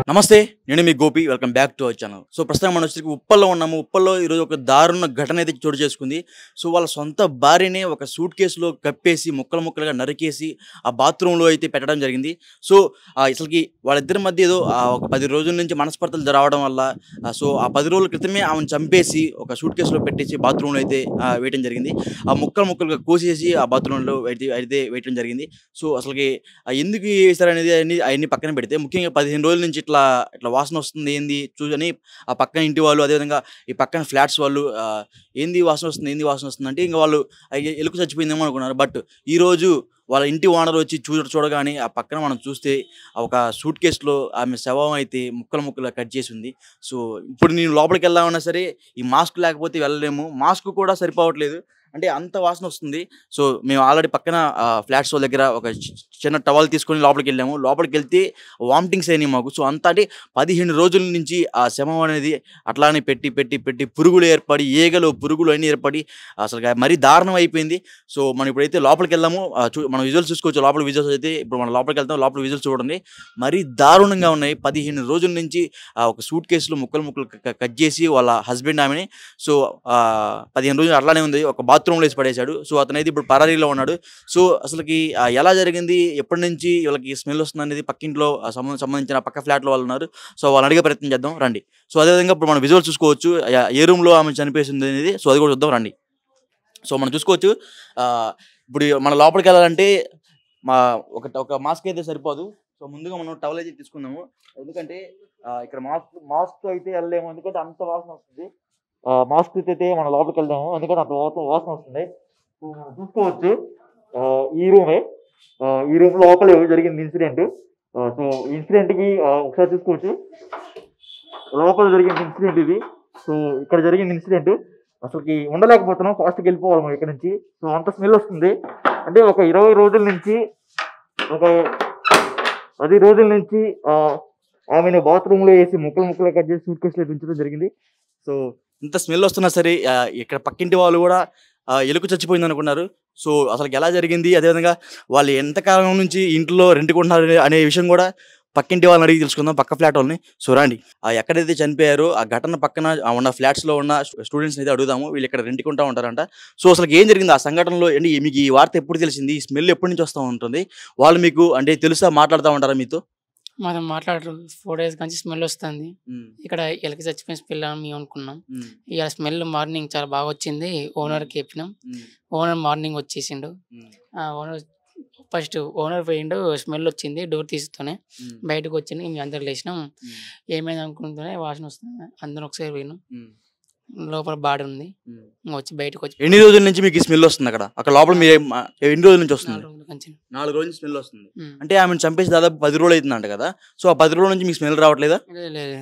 నమస్తే నేను మీ Gopi welcome back to our channel so ప్రస్తుతం మనం వచ్చి ఉప్పల్లో ఉన్నాము ఉప్పల్లో ఈరోజు ఒక దారుణ ఘటన అయితే చోటు చేసుకుంది సో వాళ్ళ సొంత భార్యనే ఒక సూట్ కేసులో కప్పేసి ముక్కలు ముక్కలుగా నరికేసి ఆ బాత్రూంలో అయితే పెట్టడం జరిగింది సో ఆ, అసలుకి వాళ్ళిద్దరి మధ్య ఏదో ఆ, ఒక పది రోజుల నుంచి మనస్పర్ధలు రావడం వల్ల ఆ, సో ఆ పది రోజుల క్రితమే ఆమెను చంపేసి ఒక సూట్ కేసులో పెట్టేసి బాత్రూంలో అయితే ఆ, వేయడం జరిగింది ఆ ముక్కలు ముక్కలుగా కోసేసి ఆ బాత్రూంలో అయితే అయితే వేయడం జరిగింది సో అసలుకి ఆ ఎందుకు వేశారనేది అన్ని అవన్నీ పక్కన పెడితే ముఖ్యంగా పదిహేను రోజుల నుంచి ఇట్లా ఇట్లా వాసన వస్తుంది ఏంది చూసని ఆ పక్కన ఇంటి వాళ్ళు అదేవిధంగా ఈ పక్కన ఫ్లాట్స్ వాళ్ళు ఆ, ఏంది వాసన వస్తుంది ఏంది వాసన వస్తుంది అంటే ఇంకా వాళ్ళు ఆ ఎ- ఎలుక చచ్చిపోయిందేమో అనుకున్నారు బట్ ఈ రోజు వాళ్ళ ఇంటి ఓనర్ వచ్చి చూ చూడగానే ఆ పక్కన మనం చూస్తే ఆ ఒక సూట్ కేసులో ఆమె శవం అయితే ముక్కలు ముక్కలు కట్ చేసి ఉంది సో ఇప్పుడు నేను లోపలికి వెళ్దామన్నా సరే ఈ మాస్క్ లేకపోతే వెళ్ళలేము మాస్క్ కూడా సరిపోవట్లేదు అంటే అంత వాసన వస్తుంది సో మేము ఆల్రెడీ పక్కన ఫ్లాట్స్ వాళ్ళ దగ్గర ఒక చి- చిన్న టవల్ తీసుకొని లోపలికి వెళ్ళాము లోపలికి వెళ్తే వామిటింగ్స్ అయినాయి మాకు సో అంత అంటే పదిహేను రోజుల నుంచి ఆ శవం అనేది అట్లానే పెట్టి పెట్టి పెట్టి పురుగులు ఏర్పడి ఈగలు పురుగులు అన్నీ ఏర్పడి అసలు మరీ దారుణం అయిపోయింది సో మనం ఇప్పుడైతే లోపలికి వెళ్దాము ఆ, చూ మనం విజువల్స్ చూసుకోవచ్చు లోపల విజువల్స్ అయితే ఇప్పుడు మనం లోపలికి వెళ్తాం లోపల విజువల్స్ చూడండి మరీ దారుణంగా ఉన్నాయి పదిహేను రోజుల నుంచి ఆ ఒక సూట్ కేసులో ముక్కలు ముక్కలు క- క- కట్ చేసి వాళ్ళ హస్బెండ్ ఆమెని సో ఆ, పదిహేను రోజులు అట్లానే ఉంది ఒక బాత్రూంలో వేసి పడేశాడు సో అతనైతే ఇప్పుడు పరారీలో ఉన్నాడు సో అసలుకి ఆ, ఎలా జరిగింది ఎప్పటి నుంచి వీళ్ళకి స్మెల్ వస్తుంది అనేది పక్కింట్లో ఆ సంబంధ సంబంధించిన పక్క ఫ్లాట్లో వాళ్ళు ఉన్నారు సో వాళ్ళని అడిగే ప్రయత్నం చేద్దాం రండి సో అదేవిధంగా ఇప్పుడు మనం విజువల్ చూసుకోవచ్చు ఆ, ఏ రూమ్లో ఆమె చనిపోయింది అనేది సో అది కూడా చూద్దాం రండి సో మనం చూసుకోవచ్చు ఆ, ఇప్పుడు మన లోపలికి వెళ్ళాలంటే మా ఒక ఒక మాస్క్ అయితే సరిపోదు సో ముందుగా మనం టవల్ అయితే తీసుకుందాము ఎందుకంటే ఆ, ఇక్కడ మాస్క్ మాస్క్ అయితే వెళ్ళలేము ఎందుకంటే అంత వాసన వస్తుంది మాస్క్ అయితే మనం లోపలికి వెళ్దాము ఎందుకంటే అంత వాసన వాసన వస్తుంది సో మనం చూసుకోవచ్చు ఆ, ఈ రూమే ఆ, ఈ రూమ్ లోపల జరిగింది ఇన్సిడెంట్ సో ఇన్సిడెంట్కి ఒకసారి చూసుకోవచ్చు లోపల జరిగిన ఇన్సిడెంట్ ఇది సో ఇక్కడ జరిగిన ఇన్సిడెంట్ అసలుకి ఉండలేకపోతున్నాం ఫాస్ట్కి వెళ్ళిపోవాలి మనం ఇక్కడ నుంచి సో అంత స్మెల్ వస్తుంది అంటే ఒక ఇరవై రోజుల నుంచి ఒక పది రోజుల నుంచి ఆ, ఆమెను బాత్రూంలో వేసి ముక్కలు ముక్కలు కట్ చేసి సూట్ కేసులో ఉంచడం జరిగింది సో ఇంత స్మెల్ వస్తున్నా సరే ఆ, ఇక్కడ పక్కింటి వాళ్ళు కూడా ఆ, ఎలుక చచ్చిపోయింది అనుకున్నారు సో అసలు ఎలా జరిగింది అదేవిధంగా వాళ్ళు ఎంతకాలం నుంచి ఇంట్లో రెంట్కుంటున్నారు అనే- అనే విషయం కూడా పక్కింటి వాళ్ళని అడిగి తెలుసుకుందాం పక్క ఫ్లాట్ వాళ్ళని సో రండి ఆ ఎక్కడైతే చనిపోయారో ఆ ఘటన పక్కన ఆ ఉన్న ఫ్లాట్స్ లో ఉన్న స్టూడెంట్స్ అయితే అడుగుదాము వీళ్ళు ఇక్కడ రెంట్కుంటా ఉంటారంట సో అసలు ఏం జరిగింది ఆ సంఘటనలో ఏంటి మీకు ఈ వార్త ఎప్పుడు తెలిసింది ఈ స్మెల్ ఎప్పటి నుంచి వస్తూ ఉంటుంది వాళ్ళు మీకు అంటే తెలుసా మాట్లాడుతూ ఉంటారా మీతో మనం మాట్లాడరు ఫోర్ డేస్ నుంచి స్మెల్ వస్తుంది ఇక్కడ ఎలకి చచ్చిపోయిన స్మెల్ అని మేము అనుకున్నాం ఇక స్మెల్ మార్నింగ్ చాలా బాగా వచ్చింది ఓనర్కి చెప్పినాం ఓనర్ మార్నింగ్ వచ్చేసిండు ఆ ఓనర్ ఫస్ట్ ఓనర్ పోయిండు స్మెల్ వచ్చింది డోర్ తీస్తూనే బయటకు వచ్చింది మేము అందరు లేచినాం ఏమైంది అనుకుంటూనే వాసన వస్తుంది అందరం ఒకసారి పోయినాం లోపల బాడీ ఉంది ఇంక వచ్చి బయటకు వచ్చి ఎన్ని రోజుల నుంచి మీకు స్మెల్ వస్తుంది అక్కడ అక్కడ లోపల మీరు ఏం- ఆ, ఎన్ని రోజుల నుంచి వస్తుంది నాలుగు రోజుల నుంచి నాలుగు రోజుల స్మెల్ వస్తుంది ఉమ్. అంటే ఆమెను చంపేసి దాదాపు పది రోజులు అవుతుందంట కదా సో ఆ పది రోజుల నుంచి మీకు స్మెల్ రావట్లేదా లేదు, లేదు.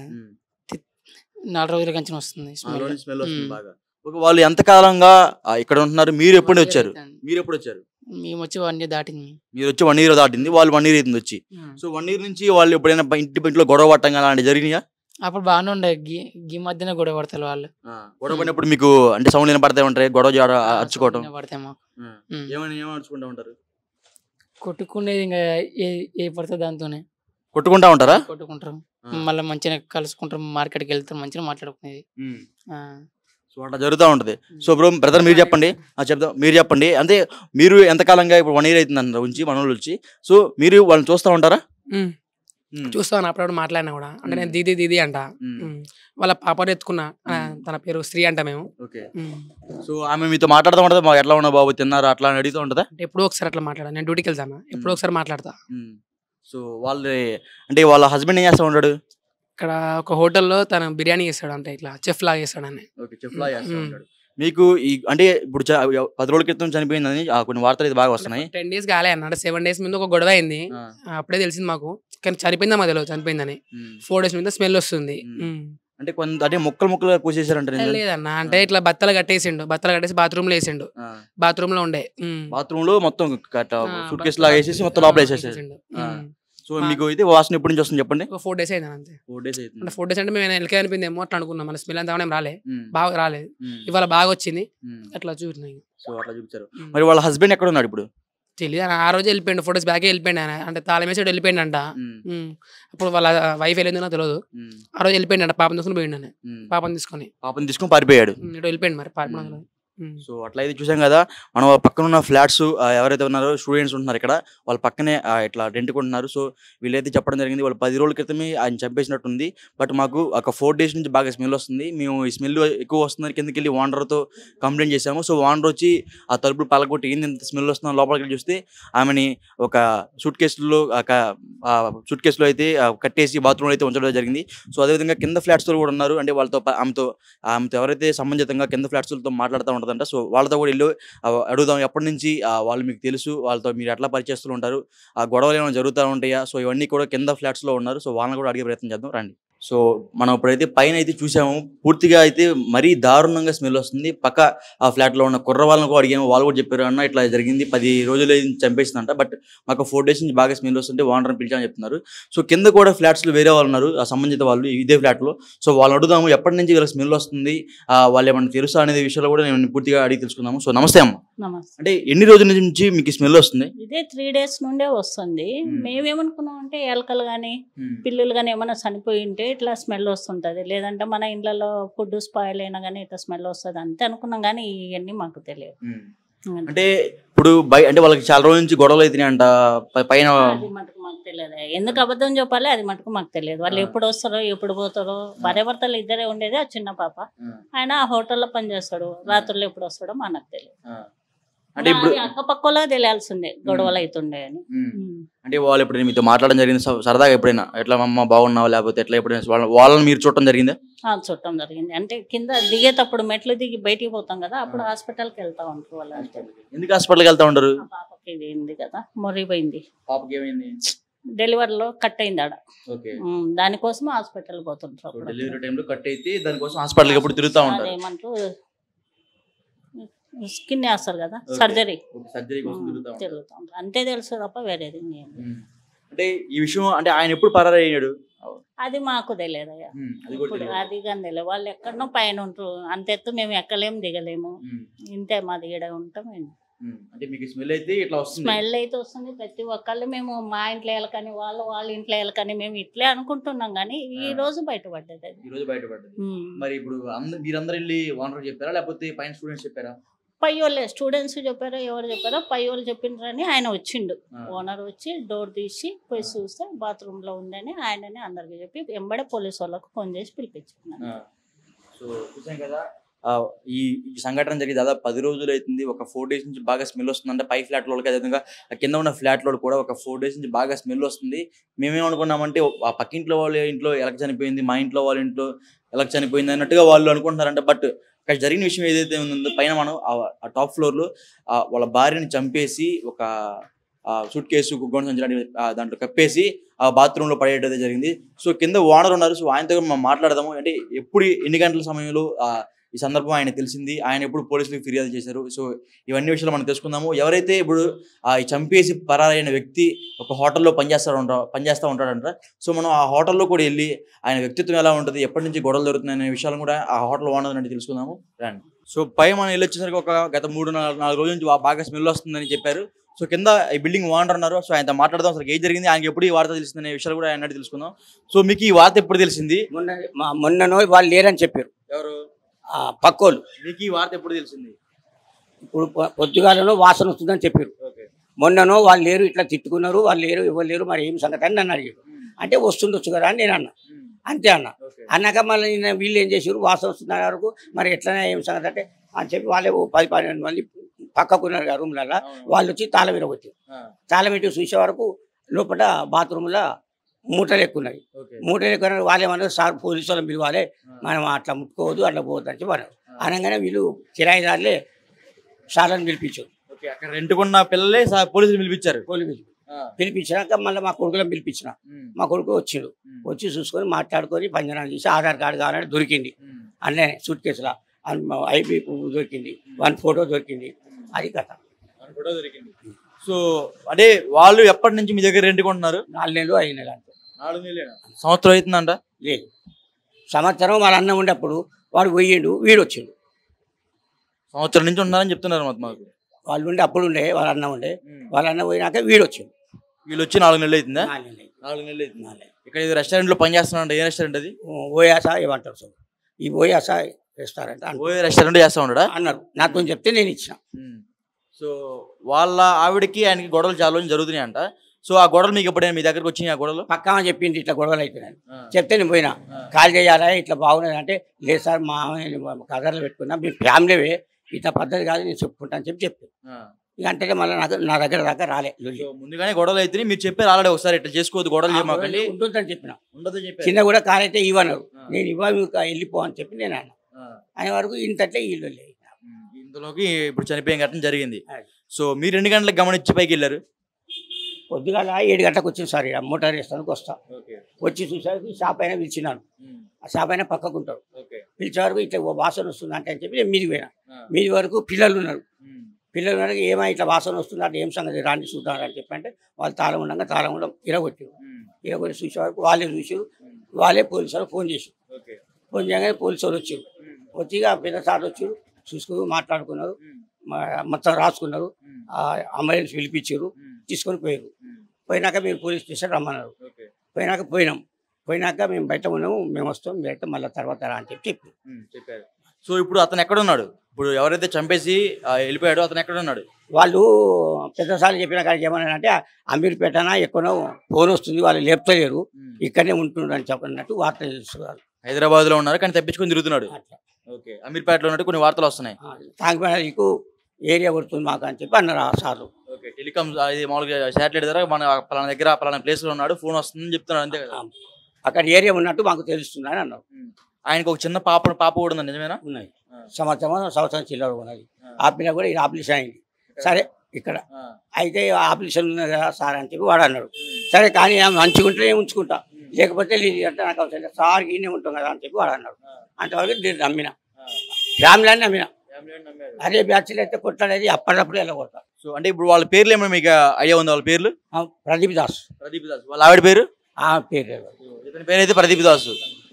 నాలుగు రోజుల నుంచి వస్తుంది నాలుగు రోజుల స్మెల్ నుంచి స్మెల్ వస్తుంది ఉమ్. బాగా ఒక వాళ్ళు ఎంత కాలంగా ఆ, ఇక్కడ ఉంటున్నారు మీరు ఎప్పుడు వచ్చారు మీరు ఎప్పుడు వచ్చారు మేము వచ్చి వన్ ఇయర్ దాటింది మీరు వచ్చి వన్ ఇయర్ దాటింది వాళ్ళు వన్ ఇయర్ అవుతుంది వచ్చి ఉమ్. సో వన్ ఇయర్ నుంచి వాళ్ళు ఎప్పుడైనా బ- ఇంటి ఇంట్లో గొడవ పట్టం అలాంటి జరిగినాయా అప్పుడు బాగానే ఉండే గీ గీ మధ్యన గొడవ పడతారు వాళ్ళు గొడవ పడినప్పుడు మీకు అంటే సౌండ్ వినపడతా ఉంటాయి గొడవ చేయడం, ఆ, అరుచుకోవటం సౌండ్ పడతాయి మాకు ఉమ్. ఏమైనా ఏమైనా అరుచుకుంటా ఉంటారు కొట్టుకునేది ఇంకా ఏ ఏ పడుతుంది దాంతోనే కొట్టుకుంటా ఉంటారా కొట్టుకుంటారు ఆ. మళ్ళీ మంచిగా కలుసుకుంటారు మార్కెట్కి వెళ్తారు మంచిగా మాట్లాడుకునేది ఆ. సో అట్లా జరుగుతూ ఉంటుంది సో బ్రో బ్రదర్ మీరు చెప్పండి ఆ, చెప్దాం మీరు చెప్పండి అంటే మీరు ఎంతకాలంగా ఇప్పుడు వన్ ఇయర్ అవుతుంది అన్నారు ఉంచి మన వచ్చి సో మీరు వాళ్ళని చూస్తూ ఉంటారా ఉమ్. ఉమ్. చూస్తాను అప్పుడప్పుడు మాట్లాడినా కూడా అంటే నేను ఉమ్. దీది దీది అంట ఉమ్. ఉమ్. వాళ్ళ పాపను ఎత్తుకున్నా ఆ, ఉమ్. తన పేరు శ్రీ అంట మేము ఓకే ఉమ్. సో ఆమె మీతో మాట్లాడుతూ ఉంటుంది మాకు ఎట్లా ఉన్నా బాబు తిన్నారా అట్లా అని అడుగుతూ ఉంటుందా అంటే ఎప్పుడో ఒకసారి అట్లా మాట్లాడా నేను డ్యూటీకి వెళ్తాను ఎప్పుడో ఒకసారి మాట్లాడతా ఉమ్. సో వాళ్ళు అంటే వాళ్ళ హస్బెండ్ ఏం చేస్తా ఉంటాడు ఇక్కడ ఒక హోటల్లో తను బిర్యానీ చేస్తాడు అంటే ఇట్లా చెఫ్ లాగా చేస్తాడని ఓకే చెఫ్ లా చేస్తా ఉమ్. ఉంటాడు మీకు ఈ అంటే ఇప్పుడు చ- పది రోజుల క్రితం చనిపోయిందని ఆ, కొన్ని వార్తలు అయితే బాగా వస్తున్నాయి టెన్ డేస్ కాలే అన్న అంటే సెవెన్ డేస్ ముందు ఒక గొడవ అయింది ఆ, ఆ, అప్పుడే తెలిసింది మాకు కానీ చనిపోయిందా మాకు తెలియదు చనిపోయిందని ఉమ్. ఫోర్ డేస్ మీద స్మెల్ వస్తుంది ఉమ్. ఉమ్. అంటే కొంత అంటే ముక్కలు ముక్కలుగా కూసేసారంట ఏ, లేదన్న అంటే ఇట్లా బత్తలు కట్టేసిండు బత్తలు కట్టేసి బాత్రూమ్ లో వేసిండు బాత్రూమ్ లో ఉండే ఉమ్. బాత్రూమ్ లో మొత్తం ఆ, సూట్ కేసు బత్తలు లాగా వేసేసి మొత్తం ఆ, లోపల వేసేసారు వేసేసిండు. ఆ. ఉమ్. సో మీకు అయితే వాసన ఎప్పటి నుంచి వస్తుంది చెప్పండి ఒక ఫోర్ డేస్ అయింది అంతే ఫోర్ డేస్ అంటే అవుతుంది ఫోర్ డేస్ అంటే మేము ఎల్కే అనిపిందేమో అట్లా అనుకున్నాం మన స్మెల్ అంతా ఏం రాలే ఉమ్, బాగా రాలేదు ఉమ్, ఇవాళ బాగా వచ్చింది ఉమ్. అట్లా చూసినాయి సో అట్లా చూపించారు మరి వాళ్ళ హస్బెండ్ ఎక్కడ ఉన్నాడు ఇప్పుడు తెలియదు ఆయన ఆ రోజు వెళ్ళిపోయిండు ఫొటోస్ బ్యాకే వెళ్ళిపోయిండు ఆయన అంటే తాళం వేసాడు వెళ్ళిపోయిండంట ఉమ్, ఉమ్. అప్పుడు వాళ్ళ వైఫ్ వెళ్ళిందో నాకు తెలియదు ఉమ్, ఆ రోజు వెళ్ళిపోయిండంట పాపం తీసుకుని పోయిండు ఆయన ఉమ్. పాపం తీసుకొని పాపని తీసుకొని పారిపోయాడు ఉమ్, ఇటు వెళ్ళిపోయిండు మరి పాపం నాకు తెలియదు. ఉమ్. సో అట్లయితే చూసాం కదా మనం పక్కన ఉన్న ఫ్లాట్స్ ఎవరైతే ఉన్నారో స్టూడెంట్స్ ఉంటున్నారు ఇక్కడ వాళ్ళ పక్కనే ఆ, ఇట్లా రెంట్ కొంటున్నారు సో వీళ్ళైతే చెప్పడం జరిగింది వాళ్ళు పది రోజుల క్రితమే ఆయన చంపేసినట్టుంది బట్ మాకు ఒక ఫోర్ డేస్ నుంచి బాగా స్మెల్ వస్తుంది మేము ఈ స్మెల్ ఎక్కువ వస్తుందని కిందకి వెళ్ళి ఓనర్తో కంప్లైంట్ చేశాము సో ఓనర్ వచ్చి ఆ తలుపులు పలగొట్టి ఏంది ఇంత స్మెల్ వస్తుందో లోపలికి వెళ్ళి చూస్తే ఆమెని ఒక సూట్ కేసులో సూట్ కేసులో అయితే ఆ, కట్టేసి బాత్రూంలో అయితే ఉంచడం జరిగింది సో అదేవిధంగా కింద ఫ్లాట్స్లో కూడా ఉన్నారు అంటే వాళ్ళతో ప- ఆమెతో ఆమెతో ఎవరైతే సంబంధితంగా కింద ఫ్లాట్స్లతో మాట్లాడుతూ ఉంటుందంట సో వాళ్ళతో కూడా ఇల్లు అడుగుదాం ఎప్పటి నుంచి ఆ, వాళ్ళు మీకు తెలుసు వాళ్ళతో మీరు ఎట్లా పరిచయస్తులు ఉంటారు ఆ గొడవలు ఏమైనా జరుగుతూ ఉంటాయా సో ఇవన్నీ కూడా కింద ఫ్లాట్స్లో ఉన్నారు సో వాళ్ళని కూడా అడిగే ప్రయత్నం చేద్దాం రండి సో మనం ఇప్పుడైతే పైన అయితే చూసాము పూర్తిగా అయితే మరీ దారుణంగా స్మెల్ వస్తుంది పక్క ఆ ఫ్లాట్లో ఉన్న కుర్ర వాళ్ళని కూడా అడిగాము వాళ్ళు కూడా చెప్పారు అన్న ఇట్లా జరిగింది పది రోజులు చంపేసిందంట బట్ మాకు ఫోర్ డేస్ నుంచి బాగా స్మెల్ వస్తుంటే ఓనర్ని పిలిచామని చెప్తున్నారు సో కింద కూడా ఫ్లాట్స్లో వేరే వాళ్ళు ఉన్నారు ఆ సంబంధిత వాళ్ళు ఇదే ఫ్లాట్లో సో వాళ్ళని అడుగుదాము ఎప్పటి నుంచి వీళ్ళకి స్మెల్ వస్తుంది ఆ, వాళ్ళు ఏమన్నా తెలుసా అనే విషయంలో కూడా నేను పూర్తిగా అడిగి తెలుసుకుందాము సో నమస్తే అమ్మ నమస్తే అంటే ఎన్ని రోజుల నుంచి మీకు స్మెల్ వస్తుంది ఇదే త్రీ డేస్ నుండే వస్తుంది మ్మ్. మేమేమనుకున్నాం అంటే ఎలకలు కానీ పిల్లులు కానీ ఏమైనా చనిపోయి ఉంటే ఇట్లా స్మెల్ వస్తుంటుంది లేదంటే మన ఇళ్ళలో ఫుడ్ స్పాయిల్ అయినా కానీ ఇట్లా స్మెల్ వస్తుంది అంతే అనుకున్నాం కానీ ఇవన్నీ మాకు తెలియదు అంటే ఇప్పుడు బై అంటే వాళ్ళకి చాలా రోజుల నుంచి గొడవలు అవుతున్నాయి అంట పై- పైన అది మటుకు మాకు తెలియదు ఎందుకు అబద్ధం చెప్పాలి అది మటుకు మాకు తెలియదు వాళ్ళు ఆ. ఎప్పుడు వస్తారో ఎప్పుడు పోతారో భార్య భర్తలు ఇద్దరే ఉండేది ఆ చిన్న పాప ఆయన ఆ హోటల్లో పనిచేస్తాడు రాత్రులు ఎప్పుడు వస్తాడో మనకు తెలియదు అంటే ఇప్పుడు అది అక్కపక్కలో తెలియాల్సిందే గొడవలు అవుతుండే అని ఉమ్. మ్మ్. అంటే వాళ్ళు ఎప్పుడైనా మీతో మాట్లాడడం జరిగింది స- సరదాగా ఎప్పుడైనా ఎట్లా అమ్మ బాగున్నావా లేకపోతే ఎట్లా ఎప్పుడైనా వాళ్ళ- వాళ్ళని మీరు చూడటం జరిగిందా ఆ, చుట్టం జరిగింది అంటే కింద దిగేటప్పుడు మెట్లు దిగి బయటికి పోతాం కదా అప్పుడు హాస్పిటల్కి వెళ్తా ఉంటారు వాళ్ళు ఎందుకు హాస్పిటల్కి వెళ్తా ఉంటారు ఆ పాపకి ఇది అయింది కదా మొరిపోయింది పాపకి ఏమైంది డెలివరీలో కట్ అయింది ఆడ ఓకే ఉమ్, దానికోసం హాస్పిటల్ పోతుంటారు అప్పుడు. డెలివరీ టైంలో కట్ అయితే దానికోసం హాస్పిటల్కి ఎప్పుడు తిరుగుతూ ఉంటారు అదేమంటారు స్కిన్ వేస్తారు కదా Okay. సర్జరీ సర్జరీ కోసం తిరుగుతూ ఉంటారు తిరుగుతూ ఉంటారు అంతే తెలుసు తప్ప వేరేది ఏం లేదు. ఉమ్. అంటే ఈ విషయం అంటే ఆయన ఎప్పుడు పరారు అయ్యాడు అది మాకు తెలియదు అయ్యా ఉమ్, అది కూడా ఇప్పుడు తెలియదు. అది కానీ తెలియదు వాళ్ళు ఎక్కడనో పైన ఉంటారు అంత ఎత్తు మేము ఎక్కలేము దిగలేము ఉమ్, ఇంతే మాది ఈడ ఉంటాం ఉమ్. అంటే మీకు స్మెల్ అయితే ఇట్లా వస్తుంది స్మెల్ అయితే వస్తుంది ప్రతి ఒక్కళ్ళు మేము మా ఇంట్లో వెళ్ళకని వాళ్ళు వాళ్ళ ఇంట్లో వెళ్ళకని మేము ఇట్లే అనుకుంటున్నాం కానీ ఈ ఆ. రోజు బయటపడ్డది అది ఈ రోజు బయటపడ్డది ఉమ్. మరి ఇప్పుడు అందరు మీరందరూ వెళ్ళి ఓనర్ చెప్పారా లేకపోతే పైన స్టూడెంట్స్ చెప్పారా పై వాళ్ళే స్టూడెంట్స్ చెప్పారో ఎవరు చెప్పారో పై వాళ్ళు చెప్పిండ్రని ఆయన వచ్చిండు ఆ. ఓనర్ వచ్చి డోర్ తీసి పోయి చూస్తే బాత్రూమ్ లో ఉందని ఆయననే అందరికి చెప్పి వెంబడే పోలీస్ వాళ్ళకు ఫోన్ చేసి పిలిపించుకున్నాను ఆ. సో చూసాం కదా ఆ, ఈ ఈ సంఘటన జరిగి దాదాపు పది రోజులు అవుతుంది ఒక ఫోర్ డేస్ నుంచి బాగా స్మెల్ వస్తుంది అంటే పై ఫ్లాట్ వాళ్ళకి అదేవిధంగా ఆ కింద ఉన్న ఫ్లాట్ లో కూడా ఒక ఫోర్ డేస్ నుంచి బాగా స్మెల్ వస్తుంది మేమేమనుకున్నామంటే ఆ పక్కింట్లో వాళ్ళ ఇంట్లో ఎలా చనిపోయింది మా ఇంట్లో వాళ్ళ ఇంట్లో ఎలా చనిపోయింది అన్నట్టుగా వాళ్ళు అనుకుంటున్నారంట బట్ ఇక్కడ జరిగిన విషయం ఏదైతే ఉందో పైన మనం ఆ- ఆ టాప్ ఫ్లోర్ లో ఆ వాళ్ళ భార్యని చంపేసి ఒక సూట్ కేసు గుగ్గొండ సంచి లాంటివి, ఆ, దాంట్లో కప్పేసి ఆ బాత్రూమ్ లో పడేయడం జరిగింది సో కింద ఓనర్ ఉన్నారు సో ఆయనతో కూడా మనం మాట్లాడదాము అంటే ఎప్పుడు ఎన్ని గంటల సమయంలో ఆ, ఈ సందర్భం ఆయన తెలిసింది ఆయన ఎప్పుడు పోలీసులకు ఫిర్యాదు చేశారు సో ఇవన్నీ విషయాలు మనం తెలుసుకుందాము ఎవరైతే ఇప్పుడు ఆ, ఈ చంపేసి పరారైన వ్యక్తి ఒక హోటల్లో పనిచేస్తాడు ఉంటా పనిచేస్తూ ఉంటాడంట సో మనం ఆ హోటల్లో కూడా వెళ్ళి ఆయన వ్యక్తిత్వం ఎలా ఉంటుంది ఎప్పటి నుంచి గొడవలు జరుగుతున్నాయి అనే విషయాలు కూడా ఆ హోటల్ ఓనర్ నుండి తెలుసుకుందాము రండి సో పై మనం వెళ్ళి వచ్చేసరికి ఒక గత మూడు నాలుగు నాలుగు రోజుల నుంచి బా- బాగా స్మెల్ వస్తుందని చెప్పారు సో కింద ఈ బిల్డింగ్ ఓనర్ ఉన్నారు సో ఆయనతో మాట్లాడదాం అసలు ఏం జరిగింది ఆయనకి ఎప్పుడు ఈ వార్త తెలిసిందనే విషయాలు కూడా ఆయన అడిగి తెలుసుకుందాం సో మీకు ఈ వార్త ఎప్పుడు తెలిసింది మొన్న మా మొన్ననో వాళ్ళు లేరని చెప్పారు ఎవరు ఆ పక్కోళ్ళు మీకు ఈ వార్త ఎప్పుడు తెలిసింది ఇప్పుడు పొ- పొద్దుగాలను వాసన వస్తుందని చెప్పారు ఓకే మొన్ననో వాళ్ళు లేరు ఇట్లా తిట్టుకున్నారు వాళ్ళు లేరు ఎవరు లేరు మరి ఏం సంగతి అని నన్ను అడిగారు అంటే వస్తుండొచ్చు కదా అని నేను అన్నా అంతే అన్న ఓకే అన్నాక మళ్ళీ నిన్న వీళ్ళు ఏం చేసారు వాసన వస్తున్న వరకు మరి ఎట్లనే ఏం సంగతి అంటే అని చెప్పి వాళ్ళే ఓ పది పన్నెండు మంది పక్కకున్నారు ఆ రూమ్లలో వాళ్ళు వచ్చి తాళం విరగొచ్చారు తాళం పెట్టి చూసే వరకు లోపల బాత్రూంలో మూటలు ఎక్కున్నాయి ఓకే మూటలు ఎక్కువ వాళ్ళు ఏమన్నారు సార్ పోలీసు వాళ్ళని పిలవాలి మనం అట్లా ముట్టుకోవద్దు అట్లా పోవద్దు అని చెప్పి అన్నారు అనగానే వీళ్ళు కిరాయిదారులే సార్లను పిలిపించారు ఓకే అక్కడ రెంట్కున్న పిల్లలే సా- పోలీసులు పిలిపించారు పోలీసు పిలిపించినాక మళ్ళీ మా కొడుకులను పిలిపించిన మా కొడుకు వచ్చిండు వచ్చి చూసుకొని మాట్లాడుకొని పంజనాలు చేసి ఆధార్ కార్డు కావాలని దొరికింది అన్నీ సూట్ కేసులో ఐబీ దొరికింది వన్ ఫోటో దొరికింది అది కథ కూడా దొరికింది సో అంటే వాళ్ళు ఎప్పటి నుంచి మీ దగ్గర రెంట్కుంటున్నారు నాలుగు నెలలు ఐదు నెలలు అంతే నాలుగు నెలలు సంవత్సరం అవుతుందంట లేదు సంవత్సరం వాళ్ళ అన్న ఉండేప్పుడు వాడు పోయిండు వీడు వచ్చిండు సంవత్సరం నుంచి ఉన్నారని చెప్తున్నారు మాకు మాకు వాళ్ళు ఉండే అప్పుడు ఉండే వాళ్ళ అన్న ఉండే వాళ్ళ అన్న పోయినాక వీడు వచ్చింది వీళ్ళు వచ్చి నాలుగు నెలలు అవుతుందా నాలుగు నాలుగు నెలలు అవుతుంది నాలుగు. ఇక్కడ ఇది రెస్టారెంట్ లో పని చేస్తున్నాడు ఏ రెస్టారెంట్ అది ఓయాస ఏమంటారు సార్ ఈ ఓయాస రెస్టారెంట్ అన్నారు. ఓ రెస్టారెంట్ చేస్తా ఉన్నాడా అన్నారు నాతో చెప్తే నేను ఇచ్చిన సో వాళ్ళ ఆవిడకి ఆయనకి గొడవలు చాలా రోజులు జరుగుతున్నాయంట సో ఆ గొడవలు మీకు ఎప్పుడైనా మీ దగ్గరకు వచ్చినాయి ఆ గొడవలు పక్కా ఆమె చెప్పింది ఇట్లా గొడవలు అవుతున్నాయి చెప్తే నేను పోయినా కాల్ చేయాలా ఇట్లా బాగున్నది అంటే లేదు సార్ మా కదర్లో పెట్టుకున్నా మీ ఫ్యామిలీవే ఇట్లా పద్ధతి కాదు నేను చెప్పుకుంటా అని చెప్పి చెప్పి ఇక అంటే మళ్ళీ నాకు నా దగ్గర దాకా రాలే లొల్లి. సో ముందుగానే గొడవలు అయితే మీరు చెప్పారు ఆల్రెడీ ఒకసారి ఇట్లా చేసుకోవద్దు గొడవలు చేయమాకండి ఉంటుందని చెప్పిన ఉండదు చెప్పారు చిన్న కూడా కాల్ అయితే ఇవ్వన్నారు ఆ. నేను ఇవ్వ మీకు వెళ్ళిపో అని చెప్పి నేను అన్నా ఆ. ఆయన వరకు ఇంతట్లే ఇల్లు లేదు ఉమ్, ఇందులోకి ఇప్పుడు చనిపోయిన ఘటన జరిగింది అది. సో మీరు రెండు గంటలకు గమనించి పైకి వెళ్ళారు పొద్దుగాల ఏడు గంటలకు వచ్చింది సార్ ఈడ మోటార్ వేస్తానికి వస్తా వచ్చి చూసారికి షాప్ అయినా పిలిచినాను ఆ షాప్ అయినా పక్కకు ఉంటారు పిలిచే వరకు ఇట్లా ఓ వాసన వస్తుంది అంటే అని చెప్పి నేను మీదికి పోయినా మీది వరకు పిల్లలు ఉన్నారు పిల్లలు ఉన్నారు ఏమో ఇట్లా వాసన వస్తుంది అంటే ఏం సంగతి రాండి చూద్దాం అని చెప్పి అంటే వాళ్ళు తాళం ఉండగా తాళం కూడా ఇరగొట్టారు ఇరగొట్టి చూసే వరకు వాళ్ళే చూసి వాళ్ళే పోలీసు వాళ్ళు ఫోన్ చేసి ఫోన్ చేయగానే పోలీసు వాళ్ళు వచ్చారు వచ్చి ఇక పెద్ద సార్ వచ్చారు చూసుకుని మాట్లాడుకున్నారు మా- మొత్తం రాసుకున్నారు ఆ అంబులెన్స్ పిలిపించారు తీసుకొని పోయారు పోయినాక మీరు పోలీస్ స్టేషన్ రమ్మన్నారు పోయినాక పోయినాం పోయినాక మేము బయట ఉన్నాము మేము వస్తాం బయట మళ్ళీ తర్వాత రా అని చెప్పి చెప్పి చెప్పారు సో ఇప్పుడు అతను ఎక్కడ ఉన్నాడు ఇప్పుడు ఎవరైతే చంపేసి ఆ, వెళ్ళిపోయాడో అతను ఎక్కడ ఉన్నాడు వాళ్ళు పెద్దసార్లు చెప్పిన కాడికి ఏమన్నారంటే అమీర్పేటనా ఎక్కడో ఫోన్ వస్తుంది వాళ్ళు లేపుతలేరు ఇక్కడనే ఉంటుండ్రు అని చెప్పినట్టు వార్త తెలుస్తున్నారు హైదరాబాద్ లో ఉన్నారు కానీ తప్పించుకొని తిరుగుతున్నాడు అట్లా ఓకే అమీర్పేటలో ఉన్నట్టు కొన్ని వార్తలు వస్తున్నాయి తాగిపోయినకు ఏరియా కొడుతుంది మాకు అని చెప్పి అన్నారు ఆ సార్లు ఓకే టెలికామ్ ఇది మామూలుగా శాటిలైట్ ద్వారా మన పలానా దగ్గర పలానా ప్లేస్ లో ఉన్నాడు ఫోన్ వస్తుందని చెప్తున్నాడు అంతే కదా అక్కడ ఏరియా ఉన్నట్టు మాకు తెలుస్తుంది అని అన్నారు ఆయనకు ఒక చిన్న పాప పాప కూడా ఉంది నిజమేనా ఉన్నాయి ఆ. సంవత్సరం సంవత్సరం చిల్లర ఉన్నది ఆ. ఆ పిల్ల కూడా ఇది ఆపరేషన్ అయింది సరే ఇక్కడ ఆ. అయితే ఆపరేషన్ ఉన్నది కదా సార్ అని చెప్పి వాడు అన్నాడు సరే కానీ ఆమె మంచిగా ఉంటేనే ఉంచుకుంటా లేకపోతే లేదు అంటే నాకు అవసరం లేదు. సార్ ఈయనే ఉంటాం కదా అని చెప్పి వాడు అన్నాడు అంతవరకు నేను నమ్మిన ఫ్యామిలీ అని నమ్మిన అదే బ్యాచ్లు అయితే కొట్టాడేది అప్పటికప్పుడు ఎలా కొడతా సో అంటే ఇప్పుడు వాళ్ళ పేర్లు ఏమైనా మీకు ఐడియా ఉంది వాళ్ళ పేర్లు ఆ, ప్రదీప్ దాస్ ప్రదీప్ దాస్ వాళ్ళ ఆవిడ పేరు ఆ పేరు లేదు. ఇతని పేరు అయితే ప్రదీప్ దాస్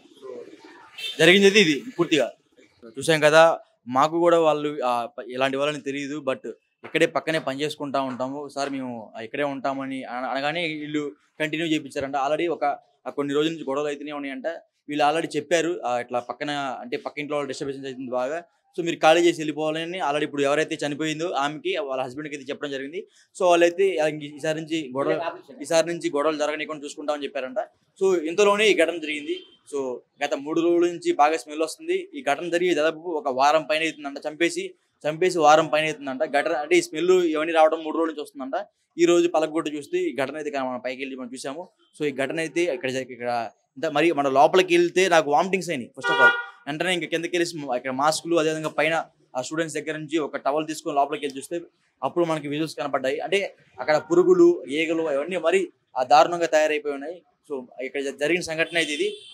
జరిగింది అయితే ఇది పూర్తిగా చూసాం కదా మాకు కూడా వాళ్ళు ఆ, ప- ఇలాంటి వాళ్ళని తెలియదు బట్ ఇక్కడే పక్కనే పని చేసుకుంటా ఉంటాము సార్ మేము ఇక్కడే ఉంటామని అన- అనగానే వీళ్ళు కంటిన్యూ చేయించారంట ఆల్రెడీ ఒక ఆ కొన్ని రోజుల నుంచి గొడవలు అయితేనే ఉన్నాయంట వీళ్ళు ఆల్రెడీ చెప్పారు ఆ, ఇట్లా పక్కన అంటే పక్క ఇంట్లో వాళ్ళు డిస్టర్బెన్స్ అవుతుంది బాగా సో మీరు ఖాళీ చేసి వెళ్ళిపోవాలని ఆల్రెడీ ఇప్పుడు ఎవరైతే చనిపోయిందో ఆమెకి వాళ్ళ హస్బెండ్కి అయితే చెప్పడం జరిగింది సో వాళ్ళైతే ఆ, ఇంక ఈసారి నుంచి గొడవ ఈసారి నుంచి గొడవలు జరగనీయకుండా చూసుకుంటామని చెప్పారంట సో ఇంతలోనే ఈ ఘటన జరిగింది సో గత మూడు రోజుల నుంచి బాగా స్మెల్ వస్తుంది ఈ ఘటన జరిగి దాదాపు ఒక వారం పైన అవుతుందంట చంపేసి చంపేసి వారం పైన అవుతుందంట ఘటన అంటే ఈ స్మెల్ ఇవన్నీ రావడం మూడు రోజుల నుంచి వస్తుందంట ఈ రోజు పలకగొట్టు చూస్తే ఈ ఘటన అయితే మనం పైకి వెళ్ళి మనం చూసాము సో ఈ ఘటన అయితే ఇక్కడ జరి- ఇక్కడ ఇంత మరి మన లోపలికి వెళ్తే నాకు వామిటింగ్స్ అయినాయి ఫస్ట్ ఆఫ్ ఆల్ వెంటనే ఇంకా కిందకి వెళ్ళి ఇక్కడ మాస్కులు అదేవిధంగా పైన ఆ స్టూడెంట్స్ దగ్గర నుంచి ఒక టవల్ తీసుకొని లోపలికి వెళ్ళి చూస్తే అప్పుడు మనకి విజువల్స్ కనపడ్డాయి అంటే అక్కడ పురుగులు ఈగలు అవన్నీ మరి ఆ దారుణంగా తయారైపోయి ఉన్నాయి సో ఇక్కడ జ- జరిగిన సంఘటన అయితే ఇది